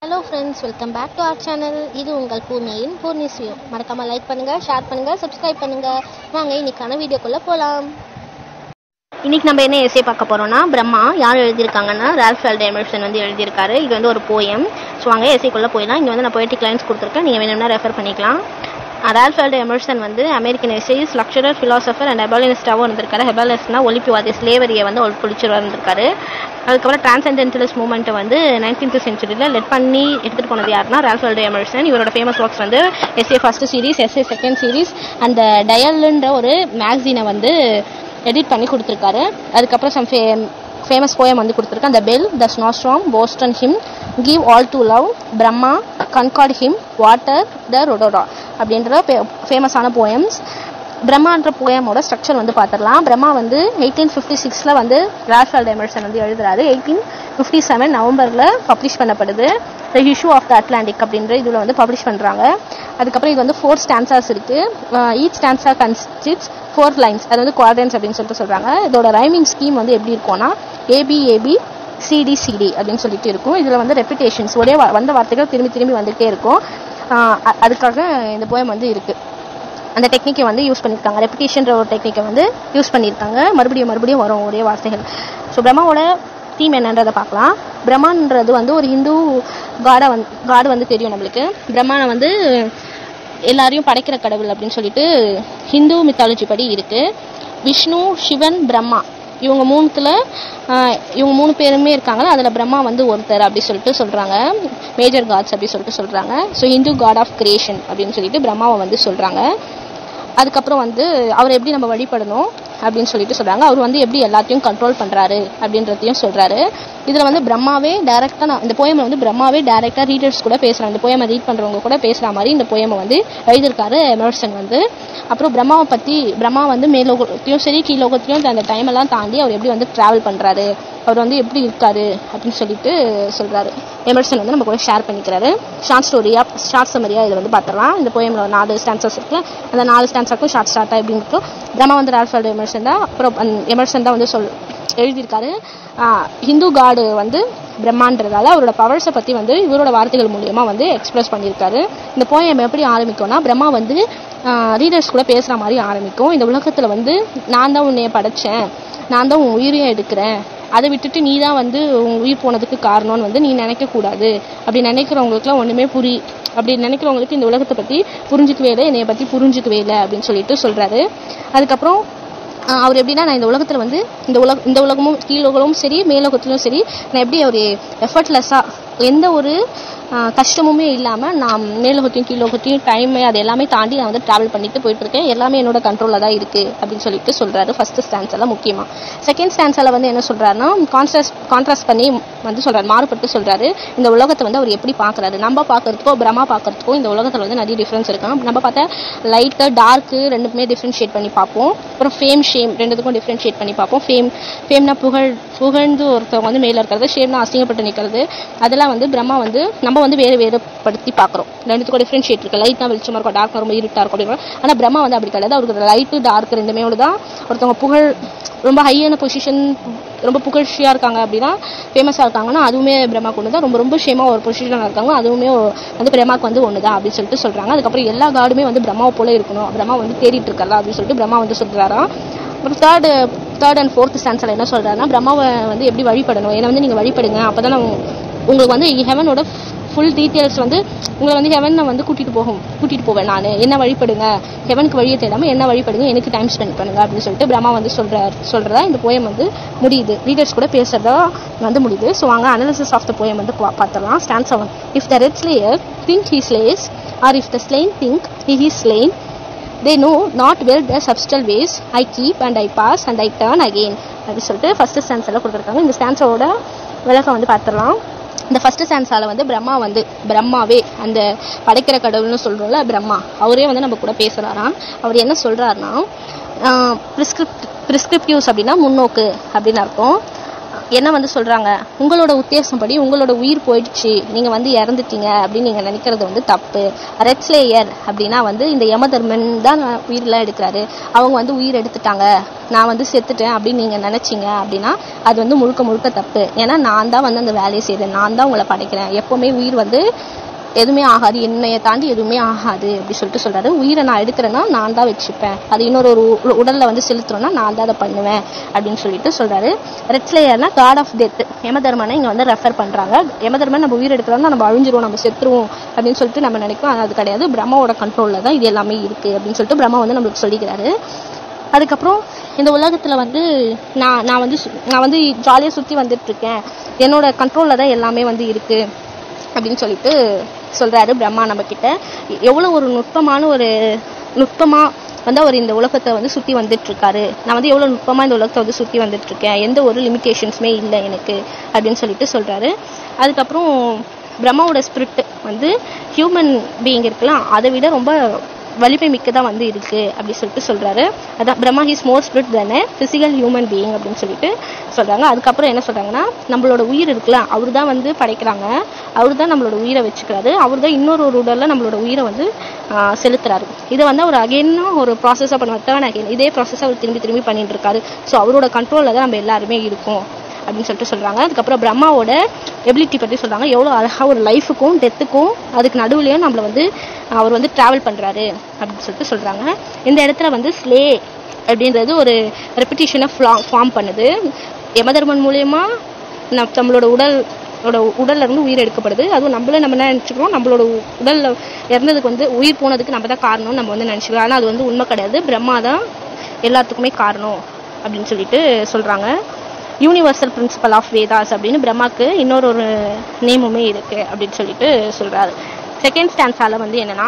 Hello friends welcome back to our channel இது உங்கள் பூர்ணியின் பூர்ணிஸ் வியூ மறக்காமல் லைக் பண்ணுங்கள் ஷேர் பண்ணுங்கள் சப்ஸ்கிரைப் பண்ணுங்கள் வாங்க இன்னைக்கான வீடியோக்குள்ளே போகலாம் இன்னைக்கு நம்ம என்ன எஸ்ஏ பார்க்க போறோம்னா பிரம்மா யார் எழுதியிருக்காங்கன்னா ரால்ஃபெல் டேமர்சன் வந்து எழுதியிருக்காரு இது வந்து ஒரு போயம் ஸோ வாங்க எஸ்ஏக்குள்ளே போயிடலாம் இங்கே வந்து நான் போய்ட்டு லைன்ஸ் கொடுத்துருக்கேன் நீங்கள் வேணும்னா ரெஃபர் பண்ணிக்கலாம் ரால்ஃபெல்ட் எமர்சன் வந்து American essayist lecturer philosopher and ஹெபாலினிஸ்டாகவும் இருந்திருக்காரு ஹெபாலிஸ்ட்னா ஒலிப்புவாதி ஸ்லேவரியை வந்து ஒழிச்சு இருந்திருக்காரு அதுக்கப்புறம் டிரான்சென்டென்டலிஸ்ட் மூமெண்ட்டை வந்து நைன்டீன்த் சென்ச்சுரியில் லெட் பண்ணி எடுத்துகிட்டு போனது யாருன்னா ரால்ஃபெல்ட் எமர்சன் இவரோட ஃபேமஸ் ஒர்க்ஸ் வந்து essays first series essays second series அந்த டயல்ன்ற ஒரு மேக்சினை வந்து எடிட் பண்ணி கொடுத்துருக்காரு அதுக்கப்புறம் சம் ஃபே ஃபேமஸ் போயம் வந்து கொடுத்துருக்கேன் அந்த bell the snowstorm Boston hymn give all to love Brahma Concord hymn water the Rhodora அப்படின்ற ஃபேமஸான போயம்ஸ் பிரம்மான்ற போயமோட ஸ்ட்ரக்சர் வந்து பார்த்துடலாம் பிரம்மா வந்து எயிட்டீன் ஃபிஃப்டி சிக்ஸில் வந்து ராஃபல் எமர்சன் வந்து எழுதுறாரு எயிட்டீன் ஃபிஃப்டி செவன் நவம்பரில் பப்ளிஷ் பண்ணப்படுது the issue of the Atlantic அப்படின்ற இதில் வந்து பப்ளிஷ் பண்ணுறாங்க அதுக்கப்புறம் இது வந்து ஃபோர் ஸ்டான்சாஸ் இருக்குது each stanza consists four lines அது வந்து குவாட்ரன்ஸ் அப்படின்னு சொல்லிட்டு சொல்கிறாங்க இதோட ரைமிங் ஸ்கீம் வந்து எப்படி இருக்கும்னா ஏபி ஏபி சிடி சிடி அப்படின்னு சொல்லிட்டு இருக்கும் இதில் வந்து ரெப்புடேஷன்ஸ் ஒரே வா- வந்த வார்த்தைகள் திரும்பி திரும்பி வந்துகிட்டே இருக்கும் ஆஹ் அ- அதுக்காக இந்த போயம் வந்து இருக்குது அந்த டெக்னிக்கை வந்து யூஸ் பண்ணியிருக்காங்க ரெப்புடேஷன்ற ஒரு டெக்னிக்கை வந்து யூஸ் பண்ணியிருக்காங்க மறுபடியும் மறுபடியும் வரும் ஒரே வார்த்தைகள் ஸோ பிரம்மாவோட தீம் என்னன்றதை பார்க்கலாம் பிரம்மான்றது வந்து ஒரு ஹிந்து காடை வந்து காடு வந்து தெரியும் நம்மளுக்கு பிரம்மானை வந்து எல்லாரையும் படைக்கிற கடவுள் அப்படின்னு சொல்லிட்டு ஹிந்து மித்தாலஜி படி இருக்கு விஷ்ணு சிவன் பிரம்மா இவங்க மூணுத்துல ஆஹ், இவங்க மூணு பேருமே இருக்காங்களா அதில் பிரம்மா வந்து ஒருத்தர் அப்படி சொல்லிட்டு சொல்கிறாங்க மேஜர் காட்ஸ் அப்படி சொல்லிட்டு சொல்கிறாங்க so Hindu god of creation அப்படின்னு சொல்லிட்டு பிரம்மாவை வந்து சொல்கிறாங்க அதுக்கப்புறம் வந்து அவர் எப்படி நம்ம வழிபடணும் அப்படின்னு சொல்லிட்டு சொல்றாங்க அவர் வந்து எப்படி எல்லாத்தையும் கண்ட்ரோல் பண்றாரு அப்படின்றதையும் சொல்றாரு இதுல வந்து பிரம்மாவே டைரக்டா நான் இந்த போயமை வந்து பிரம்மாவே டைரக்டா ரீடர்ஸ் கூட பேசுறாங்க இந்த போயமை ரீட் பண்றவங்க கூட பேசுற மாதிரி இந்த போயமை வந்து எழுதியிருக்காரு எமர்சன் வந்து அப்புறம் பிரம்மாவை பத்தி பிரம்மா வந்து மேலோகத்தையும் சரி கீழோகத்தையும் அந்த டைம் எல்லாம் தாண்டி அவர் எப்படி வந்து டிராவல் பண்றாரு அவர் வந்து எப்படி இருக்காரு அப்படின்னு சொல்லிட்டு சொல்றாரு எமர்சன் வந்து நம்ம கூட ஷேர் பண்ணிக்கிறாரு ஷார்ட் ஸ்டோரியா ஷார்ட் சமரியா இதை வந்து பார்த்துடலாம் இந்த போயம்ல நாலு ஸ்டான்சஸ் இருக்கு அந்த நாலு ஸ்டான்ஸாக்கும் ஷார்ட் ஷார்ட்டாக எப்படி இருக்கும் பிரம்மா வந்து ரால்ஃபல்டு எமர்சன் தான் அப்புறம் எமர்சன் தான் வந்து சொல் எழுதியிருக்காரு ஆஹ் ஹிந்து காடு வந்து பிரம்மான்றதால அவரோட பவர்ஸை பற்றி வந்து இவரோட வார்த்தைகள் மூலியமா வந்து எக்ஸ்பிரஸ் பண்ணியிருக்காரு இந்த போயம் எப்படி ஆரம்பிக்கும்னா பிரம்மா வந்து ரீடர்ஸ் கூட பேசுகிற மாதிரி ஆரம்பிக்கும் இந்த உலகத்தில் வந்து நான் தான் உன்னைய படைச்சேன் நான் தான் உன் உயிரையும் எடுக்கிறேன் அதை விட்டுட்டு நீ தான் வந்து உன் உயிர் போனதுக்கு காரணம்னு வந்து நீ நினைக்கக்கூடாது அப்படி நினைக்கிறவங்களுக்குலாம் ஒன்றுமே புரி அப்படி நினைக்கிறவங்களுக்கு இந்த உலகத்தை பற்றி புரிஞ்சுக்கவே இல்லை என்னைய பற்றி புரிஞ்சுக்கவே இல்லை அப்படின்னு சொல்லிட்டு சொல்கிறாரு அதுக்கப்புறம் ஆஹ் அவர் எப்படின்னா நான் இந்த உலகத்தில் வந்து இந்த உலக இந்த உலகமும் கீழ் உலகமும் சரி மேலோகத்திலும் சரி நான் எப்படி ஒரு எஃபர்ட்லெஸ்ஸாக எந்த ஒரு ஆஹ் கஷ்டமுமே இல்லாமல் நான் மேலோகத்தையும் கீழோகத்தையும் டைம் அது எல்லாமே தாண்டி நான் வந்து ட்ராவல் பண்ணிட்டு போயிட்டு இருக்கேன் எல்லாமே என்னோட கண்ட்ரோலில் தான் இருக்குது அப்படின்னு சொல்லிட்டு சொல்கிறாரு ஃபர்ஸ்ட் ஸ்டான்ஸ் எல்லாம் முக்கியமாக செகண்ட் ஸ்டான்ஸில் வந்து என்ன சொல்கிறாருன்னா கான்ட்ராஸ்ட் கான்ட்ராஸ்ட் பண்ணி வந்து சொல்கிறார் மாறுபட்டு சொல்கிறாரு இந்த உலகத்தை வந்து அவர் எப்படி பார்க்குறாரு நம்ம பார்க்கறதுக்கோ பிரம்மா பார்க்கறதுக்கோ இந்த உலகத்தில் வந்து நிறைய டிஃப்ரென்ஸ் இருக்கும் நம்ம பார்த்தா லைட்டு டார்க்கு ரெண்டுக்குமே டிஃப்ரென்ஷியேட் பண்ணி பார்ப்போம் அப்புறம் ஃபேம் ஷேம் ரெண்டுத்துக்கும் டிஃப்ரென்ஷியேட் பண்ணி பார்ப்போம் ஃபேம் ஃபேம்னா புகழ் புகழ்ந்து ஒருத்தவங்க வந்து மேலே இருக்கிறது ஷேம்னா அசிங்கப்பட்டு நிற்கிறது அதெல்லாம் வந்து பிரம்மா வந்து நம்ம வந்து வேறு வேறுபடுத்தி பார்க்குறோம் ரெண்டுத்துக்கும் டிஃப்ரென்ஷியேட் இருக்குது லைட்னா வெளிச்சமாக இருக்கும் டார்க் ரொம்ப இருட்டாக இருக்கும் அப்படின்னு ஆனால் பிரம்மா வந்து அப்படி கிடையாது அவருக்கு லைட்டு டார்க் ரெண்டுமே தான் ஒருத்தவங்க புகழ் ரொம்ப ஹையான பொசிஷன் ரொம்ப புகழ்ச்சியாக இருக்காங்க அப்படின்னா ஃபேமஸாக இருக்காங்கன்னா அதுவுமே பிரம்மாக்கு ஒன்று தான் ரொம்ப ரொம்ப ஷேமாக ஒரு பொசிஷனில் இருக்காங்க அதுவுமே வந்து பிரம்மாக்கு வந்து ஒன்று தான் அப்படின்னு சொல்லிட்டு சொல்கிறாங்க அதுக்கப்புறம் எல்லா காடுமே வந்து பிரம்மாவை போல இருக்கணும் பிரம்மா வந்து தேடிட்டு இருக்கல அப்படின்னு சொல்லிட்டு பிரம்மா வந்து சொல்கிறாராம் அப்புறம் தேர்டு தேர்ட் அண்ட் ஃபோர்த் ஸ்டான்ஸில் என்ன சொல்கிறாருன்னா பிரம்மாவை வந்து எப்படி வழிபடணும் ஏன்னா வந்து நீங்கள் வழிபடுங்க அப்போ தான் உங்களுக்கு வந்து ஹெவனோட ஃபுல் டீட்டெயில்ஸ் வந்து உங்களை வந்து ஹெவனை வந்து கூட்டிகிட்டு போகும் கூட்டிகிட்டு போவேன் நான் என்ன வழிபடுங்க ஹெவனுக்கு வழியை தேடாமல் என்ன வழிபடுங்க எனக்கு டைம் ஸ்பெண்ட் பண்ணுங்க அப்படின்னு சொல்லிட்டு பிரம்மா வந்து சொல்கிறார் சொல்கிறதா இந்த போயம் வந்து முடியுது ரீடர்ஸ் கூட பேசுகிறதா வந்து முடியுது ஸோ வாங்க அனாலிசிஸ் ஆஃப் த போயம் வந்து பா- பார்த்துடலாம் stand seven if the red slayer think he slays or if the slain think he he slain they know not well the subtle ways I keep and I pass and I turn again அப்படின்னு சொல்லிட்டு first stance எல்லாம் கொடுத்துருக்காங்க இந்த ஸ்டான்ஸோட விளக்கம் வந்து பார்த்துடலாம் இந்த first ஸ்டான்ஸால வந்து பிரம்மா வந்து பிரம்மாவே அந்த படைக்கிற கடவுள்னு சொல்றோம்ல பிரம்மா அவரே வந்து நம்ம கூட பேசுறாராம் அவர் என்ன சொல்றாருன்னா ப்ரிஸ்கிரிப்ட் ப்ரிஸ்கிரிப்டிவ்ஸ் அப்படின்னா முன்னோக்கு அப்படின்னு அர்த்தம் என்ன வந்து சொல்கிறாங்க உங்களோட உத்தேசப்படி உங்களோட உயிர் போயிடுச்சு நீங்கள் வந்து இறந்துட்டீங்க அப்படின்னு நீங்கள் நினைக்கிறது வந்து தப்பு ரெட் ஸ்லேயர் அப்படின்னா வந்து இந்த யமதர்மன் தான் உயிரெலாம் எடுக்கிறாரு அவங்க வந்து உயிர் எடுத்துட்டாங்க நான் வந்து செத்துட்டேன் அப்படின்னு நீங்கள் நினச்சிங்க அப்படின்னா அது வந்து முழுக்க முழுக்க தப்பு ஏன்னா நான் தான் வந்து அந்த வேலையை செய்கிறேன் நான் தான் உங்களை படைக்கிறேன் எப்போவுமே உயிர் வந்து எதுவுமே ஆகாது என்னையை தாண்டி எதுவுமே ஆகாது அப்படி சொல்லிட்டு சொல்றாரு உயிரை நான் எடுக்கிறேன்னா நான் தான் வச்சுப்பேன் அது இன்னொரு ஒரு உ- உடல்ல வந்து செலுத்துறோம்னா நான் தான் அதை பண்ணுவேன் அப்படின்னு சொல்லிட்டு சொல்றாரு ரெட்ஸ்லேயர்னா காட் ஆஃப் டெத் யமதர்மனை இங்க வந்து ரெஃபர் பண்றாங்க யமதர்மன் நம்ம உயிர் எடுக்கிறோம்னா நம்ம அழிஞ்சிருவோம் நம்ம செத்துருவோம் அப்படின்னு சொல்லிட்டு நம்ம நினைக்கிறோம் ஆனா அது கிடையாது பிரம்மாவோட கண்ட்ரோல்ல தான் இது எல்லாமே இருக்கு அப்படின்னு சொல்லிட்டு பிரம்மா வந்து நம்மளுக்கு சொல்லிக்கிறாரு அதுக்கப்புறம் இந்த உலகத்தில் வந்து நான் நான் வந்து சு- நான் வந்து ஜாலியாக சுற்றி வந்துட்டு இருக்கேன் என்னோட கண்ட்ரோலில் தான் எல்லாமே வந்து இருக்கு அப்படின்னு சொல்லிட்டு சொல்றாரு பிரம்மா நம்ம கிட்ட எவ்வளோ ஒரு நுட்பமான ஒரு நுட்பமாக வந்து அவர் இந்த உலகத்தை வந்து சுற்றி வந்துட்டு இருக்காரு நான் வந்து எவ்வளோ நுட்பமாக இந்த உலகத்தை வந்து சுற்றி வந்துட்டு இருக்கேன் எந்த ஒரு லிமிட்டேஷன்ஸுமே இல்லை எனக்கு அப்படின்னு சொல்லிட்டு சொல்றாரு அதுக்கப்புறம் பிரம்மாவோட ஸ்பிரிட் வந்து ஹியூமன் பீயிங் இருக்கலாம் அதை விட ரொம்ப வலிமை மிக்கதா வந்து இருக்கு அப்படி சொல்லிட்டு சொல்றாரு அதான் பிரம்மா ஹிஸ் மோர் ஸ்பிரிட் தானே பிசிக்கல் ஹியூமன் பீயிங் அப்படின்னு சொல்லிட்டு சொல்றாங்க அதுக்கப்புறம் என்ன சொல்றாங்கன்னா நம்மளோட உயிர் இருக்குல்ல அவர் தான் வந்து படைக்கிறாங்க அவர் தான் நம்மளோட உயிரை வச்சுக்கிறாரு அவர் தான் இன்னொரு ஒரு உடல்ல நம்மளோட உயிரை வந்து ஆஹ், செலுத்துறாரு இதை வந்து அவர் அகைனும் ஒரு ப்ராசஸாக பண்ணுவார் டேர்ன் அகைன் இதே ப்ராசஸ் அவர் திரும்பி திரும்பி பண்ணிட்டு இருக்காரு ஸோ அவரோட கண்ட்ரோலில் தான் நம்ம எல்லாருமே இருக்கோம் அப்படின்னு சொல்லிட்டு சொல்றாங்க அதுக்கப்புறம் பிரம்மாவோட எபிலிட்டி பற்றி சொல்றாங்க எவ்வளோ அழகா ஒரு லைஃபுக்கும் டெத்துக்கும் அதுக்கு நடுவுலையும் நம்மள வந்து அவர் வந்து டிராவல் பண்றாரு அப்படின்னு சொல்லிட்டு சொல்றாங்க இந்த இடத்துல வந்து ஸ்லே அப்படின்றது ஒரு ரெப்பிட்டேஷனை ஃபார்ம் பண்ணுது யமதர்மன் மூலியமா நம் நம்மளோட உடல் ஓட உடல்ல இருந்து உயிர் எடுக்கப்படுது அதுவும் நம்மள நம்ம என்ன நினைச்சுக்கிறோம் நம்மளோட உ- உடல்ல இறந்ததுக்கு வந்து உயிர் போனதுக்கு நம்ம தான் காரணம் நம்ம வந்து நினைச்சுக்கிறோம் ஆனா அது வந்து உண்மை கிடையாது பிரம்மா தான் எல்லாத்துக்குமே காரணம் அப்படின்னு சொல்லிட்டு சொல்றாங்க யூனிவர்சல் பிரின்சிபல் ஆஃப் வேதாஸ் அப்படின்னு பிரம்மாக்கு இன்னொரு ஒரு நேமுமே இருக்கு அப்படின்னு சொல்லிட்டு சொல்றாரு செகண்ட் ஸ்டான்ஸால வந்து என்னன்னா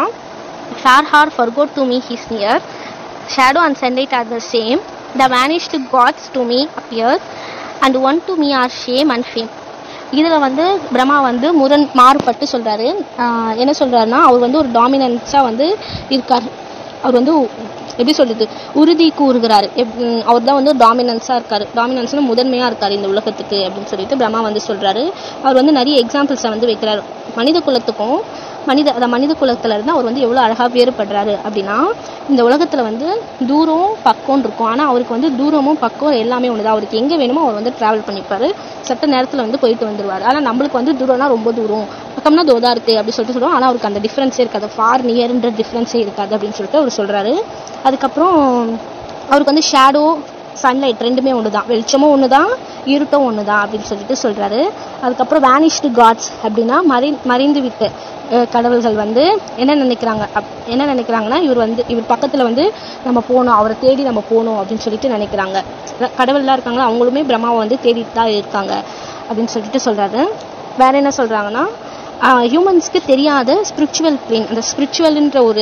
Farhar forgot to me his near. Shadow and sunlight are the same. The vanished gods to me appear, and one to me are shame and fame. இதில் வந்து பிரம்மா வந்து முரண் மாறுபட்டு சொல்றாரு ஆஹ் என்ன சொல்றாருன்னா அவர் வந்து ஒரு டாமினன்ஸாக வந்து இருக்கார் அவர் வந்து எப்படி சொல்றது உறுதி கூறுகிறாரு அவர் தான் வந்து டாமினன்ஸாக இருக்காரு டாமினன்ஸ்னு முதன்மையாக இருக்காரு இந்த உலகத்துக்கு அப்படின்னு சொல்லிட்டு பிரம்மா வந்து சொல்றாரு அவர் வந்து நிறைய எக்ஸாம்பிள்ஸை வந்து வைக்கிறார் மனித குலத்துக்கும் மனித அந்த மனித குலத்துல இருந்து அவர் வந்து எவ்வளவு அழகா வேறுபடுறாரு அப்படின்னா இந்த உலகத்துல வந்து தூரம் பக்கம் இருக்கும் ஆனா அவருக்கு வந்து தூரமும் பக்கம் எல்லாமே ஒண்ணுதான் அவருக்கு எங்க வேணுமோ அவர் வந்து டிராவல் பண்ணிப்பாரு சட்ட நேரத்துல வந்து போயிட்டு வந்துருவாரு ஆனா நம்மளுக்கு வந்து தூரம்னா ரொம்ப தூரம் பக்கம்னா தோதா இருக்கு அப்படி சொல்லிட்டு சொல்லுவோம் ஆனா அவருக்கு அந்த டிஃபரன்ஸே இருக்காது ஃபார் நியர்ன்ற டிஃபரன்ஸே இருக்காது அப்படின்னு சொல்லிட்டு அவர் சொல்றாரு அதுக்கப்புறம் அவருக்கு வந்து ஷேடோ சன்லைட் ரெண்டுமே ஒன்று தான் வெளிச்சமும் ஒன்று தான் இருட்டும் ஒன்று தான் அப்படின்னு சொல்லிட்டு சொல்றாரு அதுக்கப்புறம் வேனிஷ்டு காட்ஸ் அப்படின்னா மறை மறைந்து விட்ட அஹ், கடவுள்கள் வந்து என்ன நினைக்கிறாங்க அப்- என்ன நினைக்கிறாங்கன்னா இவர் வந்து இவர் பக்கத்துல வந்து நம்ம போகணும் அவரை தேடி நம்ம போகணும் அப்படின்னு சொல்லிட்டு நினைக்கிறாங்க ர- கடவுள்லாம் இருக்காங்களா அவங்களுமே பிரம்மாவை வந்து தேடிட்டு தான் இருக்காங்க அப்படின்னு சொல்லிட்டு சொல்றாரு வேற என்ன சொல்றாங்கன்னா ஹியூமன்ஸ்க்கு தெரியாத ஸ்பிரிச்சுவல் பிளேன் அந்த ஸ்பிரிச்சுவல்ன்ற ஒரு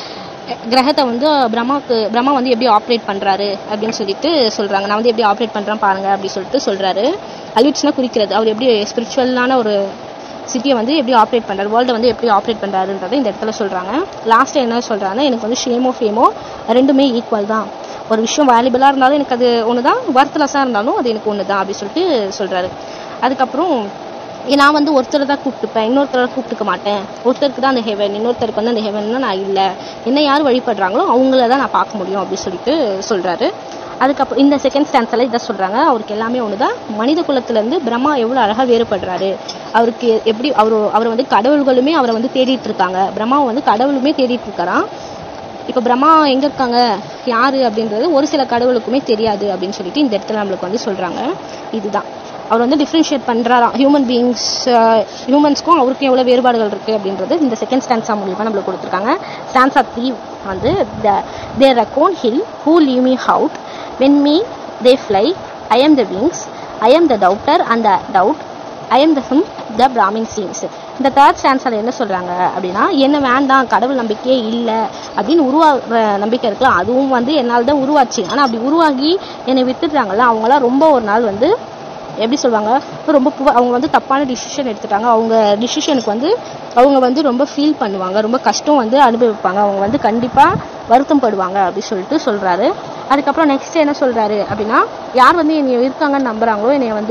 கிரகத்தை வந்து பிரம்மாவுக்கு பிரம்மா வந்து எப்படி ஆப்ரேட் பண்றாரு அப்படின்னு சொல்லிட்டு சொல்றாங்க நான் வந்து எப்படி ஆப்ரேட் பண்றேன் பாருங்க அப்படி சொல்லிட்டு சொல்றாரு அல்யூட்ஸ்னா குறிக்கிறது அவர் எப்படி ஸ்பிரிச்சுவலான ஒரு சிட்டியை வந்து எப்படி ஆப்ரேட் பண்றாரு வேர்ல்டை வந்து எப்படி ஆப்ரேட் பண்றாருன்றதை இந்த இடத்துல சொல்றாங்க லாஸ்ட் என்ன சொல்றாங்கன்னா எனக்கு வந்து ஷேமோ ஃபேமோ ரெண்டுமே ஈக்குவல் தான் ஒரு விஷயம் வேல்யூபிளாக இருந்தாலும் எனக்கு அது ஒன்று தான் ஒர்த்லெஸ்ஸாக இருந்தாலும் அது எனக்கு ஒன்று தான் அப்படின்னு சொல்லிட்டு சொல்றாரு அதுக்கப்புறம் நான் வந்து ஒருத்தரை தான் கூப்பிட்டுப்பேன் இன்னொருத்தரை கூப்பிட்டுக்க மாட்டேன் ஒருத்தருக்கு தான் அந்த ஹெவன் இன்னொருத்தருக்கு வந்து அந்த ஹெவன் நான் இல்லை என்ன யார் வழிபடுறாங்களோ அவங்கள தான் நான் பார்க்க முடியும் அப்படின்னு சொல்லிட்டு சொல்றாரு அதுக்கப்புறம் இந்த செகண்ட் ஸ்டான்ஸில் இதை சொல்றாங்க அவருக்கு எல்லாமே ஒன்று தான் மனித குலத்துலேருந்து பிரம்மா எவ்வளோ அழகாக வேறுபடுறாரு அவருக்கு எப்படி அவர் அவர் வந்து கடவுள்களுமே அவரை வந்து தேடிட்டு இருக்காங்க பிரம்மாவை வந்து கடவுளுமே தேடிட்டு இருக்காராம் இப்போ பிரம்மா எங்க இருக்காங்க யாரு அப்படின்றது ஒரு சில கடவுளுக்குமே தெரியாது அப்படின்னு சொல்லிட்டு இந்த இடத்துல நம்மளுக்கு வந்து சொல்றாங்க இதுதான் அவர் வந்து டிஃப்ரென்ஷியேட் பண்றாராம் ஹியூமன் பீயிங்ஸ் ஹியூமன்ஸ்க்கும் அவருக்கும் எவ்வளவு வேறுபாடுகள் இருக்கு அப்படின்றது இந்த செகண்ட் ஸ்டான்ஸா மூலியமா நம்மளுக்கு கொடுத்துருக்காங்க ஸ்டான்ஸா த்ரீ வந்து they reckon ill who leave me out when me they fly I am the wings I am the doubter and the doubt I am the hymn the Brahmin sings இந்த third ஸ்டான்ஸில் என்ன சொல்றாங்க அப்படின்னா என்ன வேண்டாம் கடவுள் நம்பிக்கையே இல்லை அப்படின்னு உருவாகிற நம்பிக்கை இருக்கலாம் அதுவும் வந்து என்னால் தான் உருவாச்சு ஆனால் அப்படி உருவாகி என்னை வித்துடுறாங்கல்ல அவங்களாம் ரொம்ப ஒரு நாள் வந்து எப்படி சொல்லுவாங்க ரொம்ப புவ- அவங்க வந்து தப்பான டிசிஷன் எடுத்துட்டாங்க அவங்க டிசிஷனுக்கு வந்து அவங்க வந்து ரொம்ப ஃபீல் பண்ணுவாங்க ரொம்ப கஷ்டம் வந்து அனுபவிப்பாங்க அவங்க வந்து கண்டிப்பாக வருத்தம் படுவாங்க அப்படி சொல்லிட்டு சொல்றாரு அதுக்கப்புறம் நெக்ஸ்ட் என்ன சொல்றாரு அப்படின்னா யார் வந்து என்னை இருக்காங்கன்னு நம்புறாங்களோ என்னை வந்து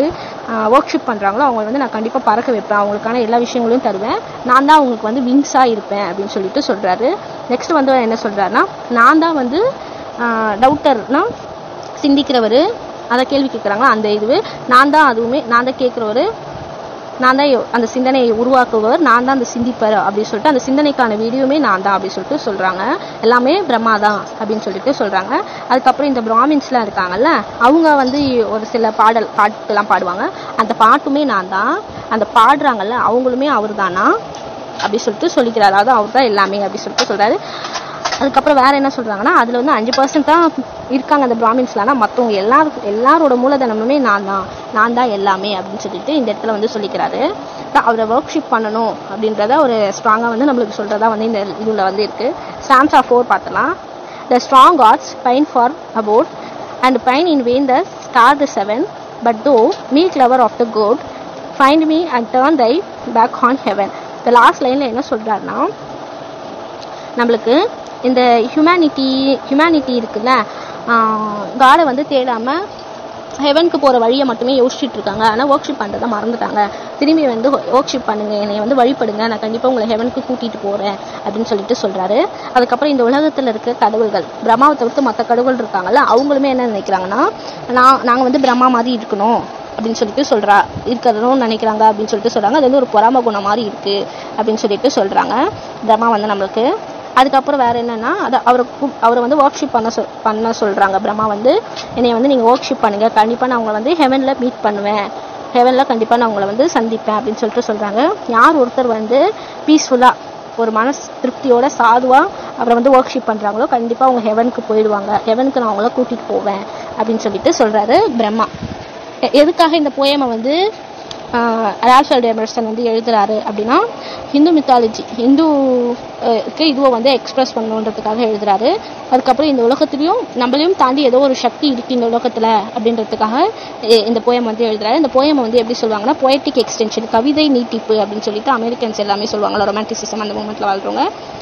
ஒர்க் ஷிப் பண்ணுறாங்களோ அவங்க வந்து நான் கண்டிப்பாக பறக்க வைப்பேன் அவங்களுக்கான எல்லா விஷயங்களையும் தருவேன் நான் தான் அவங்களுக்கு வந்து விங்ஸாக இருப்பேன் அப்படின்னு சொல்லிட்டு சொல்கிறாரு நெக்ஸ்ட் வந்து என்ன சொல்கிறாருன்னா நான் தான் வந்து டவுட்டர்னா சிந்திக்கிறவர் அதை கேள்வி கேட்குறாங்களா அந்த இதுவே நான் தான் அதுவுமே நான் தான் கேட்குறவர் நான் தான் அந்த சிந்தனையை உருவாக்குபவர் நான் தான் அந்த சிந்திப்பர் அப்படின்னு சொல்லிட்டு அந்த சிந்தனைக்கான வீடியோமே நான் தான் அப்படின்னு சொல்லிட்டு சொல்கிறாங்க எல்லாமே பிரம்மா தான் அப்படின்னு சொல்லிட்டு சொல்கிறாங்க அதுக்கப்புறம் இந்த பிராமின்ஸ்லாம் இருக்காங்கல்ல அவங்க வந்து ஒரு சில பாடல் பாட்டுலாம் பாடுவாங்க அந்த பாட்டுமே நான் தான் அந்த பாடுறாங்கல்ல அவங்களுமே அவர் தானா அப்படி சொல்லிட்டு சொல்லிக்கிறாரு அதாவது அவர் தான் எல்லாமே அப்படி சொல்லிட்டு சொல்கிறாரு அதுக்கப்புறம் வேற என்ன சொல்றாங்கன்னா அதுல வந்து அஞ்சு பர்சன்ட் தான் இருக்காங்க அந்த பிராமின்ஸ்ல ஆனா மற்றவங்க எல்லாரும் எல்லாரோட மூலதனமுமே நான் தான் நான் தான் எல்லாமே அப்படின்னு சொல்லிட்டு இந்த இடத்துல வந்து சொல்லிக்கிறாரு அவரை ஒர்க் ஷிப் பண்ணணும் அப்படின்றத ஒரு ஸ்ட்ராங்காக வந்து நம்மளுக்கு சொல்றதா வந்து இந்த இதுல வந்து இருக்கு ஸ்டாம்ஸ் ஆஃப் ஃபோர் பார்த்தலாம் the strong gods pine for abode and pine in vain the star the seven but thou meek lover of the good find me and turn thy back on heaven இந்த last லைனில் என்ன சொல்கிறாருன்னா நம்மளுக்கு இந்த humanity humanity இருக்குல்ல காடை வந்து தேடாமல் ஹெவனுக்கு போகிற வழியை மட்டுமே யோசிச்சுட்டு இருக்காங்க ஆனால் ஒர்க் ஷிப் பண்ணுறதை மறந்துட்டாங்க திரும்பி வந்து ஒர்க் ஷிப் பண்ணுங்க என்னை வந்து வழிபடுங்க நான் கண்டிப்பாக உங்களை ஹெவனுக்கு கூட்டிகிட்டு போகிறேன் அப்படின்னு சொல்லிட்டு சொல்கிறாரு அதுக்கப்புறம் இந்த உலகத்தில் இருக்க கடவுள்கள் பிரம்மாவை தவிர்த்து மற்ற கடவுள் இருக்காங்கல்ல அவங்களுமே என்ன நினைக்கிறாங்கன்னா நான் நாங்கள் வந்து பிரம்மா மாதிரி இருக்கணும் அப்படின்னு சொல்லிட்டு சொல்கிறா இருக்கிறதும் நினைக்கிறாங்க அப்படின்னு சொல்லிட்டு சொல்கிறாங்க அது வந்து ஒரு பொறாம குணம் மாதிரி இருக்குது அப்படின்னு சொல்லிட்டு சொல்கிறாங்க பிரம்மா வந்து நம்மளுக்கு அதுக்கப்புறம் வேறு என்னென்னா அதை அவரை அவரை வந்து ஒர்க் ஷிப் பண்ண சொல் பண்ண சொல்கிறாங்க பிரம்மா வந்து என்னை வந்து நீங்கள் ஒர்க் ஷிப் பண்ணுங்கள் கண்டிப்பாக நான் உங்களை வந்து ஹெவனில் மீட் பண்ணுவேன் ஹெவனில் கண்டிப்பாக நான் உங்களை வந்து சந்திப்பேன் அப்படின்னு சொல்லிட்டு சொல்கிறாங்க யார் ஒருத்தர் வந்து பீஸ்ஃபுல்லாக ஒரு மனசு திருப்தியோட சாதுவாக அப்புறம் வந்து ஒர்க் ஷிப் பண்ணுறாங்களோ கண்டிப்பாக அவங்க ஹெவனுக்கு போயிடுவாங்க ஹெவனுக்கு நான் அவங்கள கூட்டிகிட்டு போவேன் அப்படின்னு சொல்லிட்டு சொல்கிறாரு பிரம்மா எதுக்காக இந்த போயமை வந்து ரால்ஃபல் டெமர்சன் வந்து எழுதுறாரு அப்படின்னா ஹிந்து மித்தாலஜி ஹிந்துக்கு இதுவை வந்து எக்ஸ்பிரஸ் பண்ணணுன்றதுக்காக எழுதுறாரு அதுக்கப்புறம் இந்த உலகத்துலேயும் நம்மளையும் தாண்டி ஏதோ ஒரு சக்தி இருக்கு இந்த உலகத்தில் அப்படின்றதுக்காக இந்த போயம் வந்து எழுதுறாரு இந்த போயம் வந்து எப்படி சொல்லுவாங்கன்னா பொயட்டிக் எக்ஸ்டென்ஷன் கவிதை நீட்டிப்பு அப்படின்னு சொல்லிட்டு அமெரிக்கன்ஸ் எல்லாமே சொல்லுவாங்க ரொமான்டிசிசம் அந்த மூமெண்ட்டில் வாழ்றவங்க